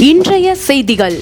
இன்றைய செய்திகள்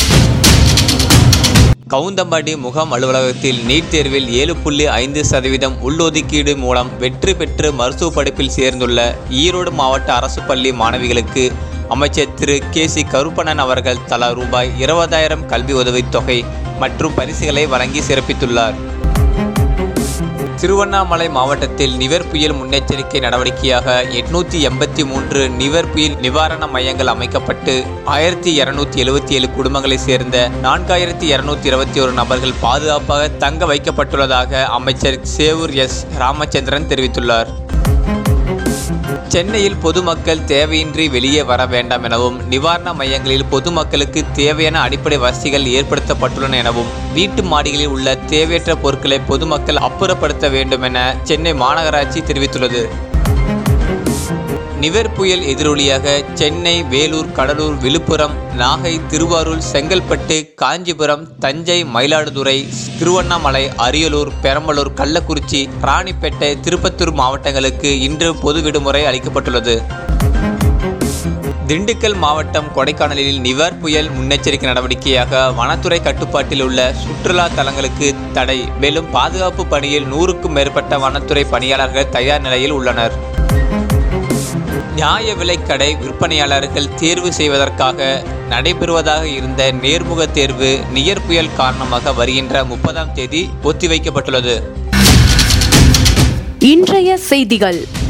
கவுந்தம்பாடி முகாம் அலுவலகத்தில் நீட் தேர்வில் ஏழு புள்ளி ஐந்து சதவீதம் உள்ஒதுக்கீடு மூலம் வெற்றி பெற்று மருத்துவ படிப்பில் சேர்ந்துள்ள ஈரோடு மாவட்ட அரசு பள்ளி மாணவிகளுக்கு அமைச்சர் திரு கே சி கருப்பணன் அவர்கள் தலா ரூபாய் இருபதாயிரம் கல்வி உதவித் தொகை மற்றும் பரிசுகளை வழங்கி சிறப்பித்துள்ளார் திருவண்ணாமலை மாவட்டத்தில் நிவர் புயல் முன்னெச்சரிக்கை நடவடிக்கையாக எட்நூத்தி எண்பத்தி மூன்று நிவர் புயல் நிவாரண மையங்கள் அமைக்கப்பட்டு ஆயிரத்தி இருநூத்தி எழுபத்தி ஏழு குடும்பங்களைச் சேர்ந்த நான்காயிரத்தி இருநூத்தி இருபத்தி ஒரு நபர்கள் பாதுகாப்பாக தங்க வைக்கப்பட்டுள்ளதாக அமைச்சர் சேவூர் எஸ் ராமச்சந்திரன் தெரிவித்துள்ளார் சென்னையில் பொதுமக்கள் தேவையின்றி வெளியே வர வேண்டாம் எனவும் நிவாரண மையங்களில் பொதுமக்களுக்கு தேவையான அடிப்படை வசதிகள் ஏற்படுத்தப்பட்டுள்ளன எனவும் வீட்டு மாடிகளில் உள்ள தேவையற்ற பொருட்களை பொதுமக்கள் அப்புறப்படுத்த வேண்டும் என சென்னை மாநகராட்சி தெரிவித்துள்ளது நிவர் புயல் எதிரொலியாக சென்னை வேலூர் கடலூர் விழுப்புரம் நாகை திருவாரூர் செங்கல்பட்டு காஞ்சிபுரம் தஞ்சை மயிலாடுதுறை திருவண்ணாமலை அரியலூர் பெரம்பலூர் கள்ளக்குறிச்சி ராணிப்பேட்டை திருப்பத்தூர் மாவட்டங்களுக்கு இன்று பொது விடுமுறை அளிக்கப்பட்டுள்ளது திண்டுக்கல் மாவட்டம் கொடைக்கானலில் நிவர் புயல் முன்னெச்சரிக்கை நடவடிக்கையாக வனத்துறை கட்டுப்பாட்டில் உள்ள சுற்றுலா தலங்களுக்கு தடை மேலும் பாதுகாப்பு பணியில் நூறுக்கும் மேற்பட்ட வனத்துறை பணியாளர்கள் தயார் நிலையில் உள்ளனர் நியாய விலைக்கடை விற்பனையாளர்கள் தேர்வு செய்வதற்காக நடைபெறுவதாக இருந்த நேர்முக தேர்வு நியர் புயல் காரணமாக வருகின்ற முப்பதாம் தேதி ஒத்திவைக்கப்பட்டுள்ளது இன்றைய செய்திகள்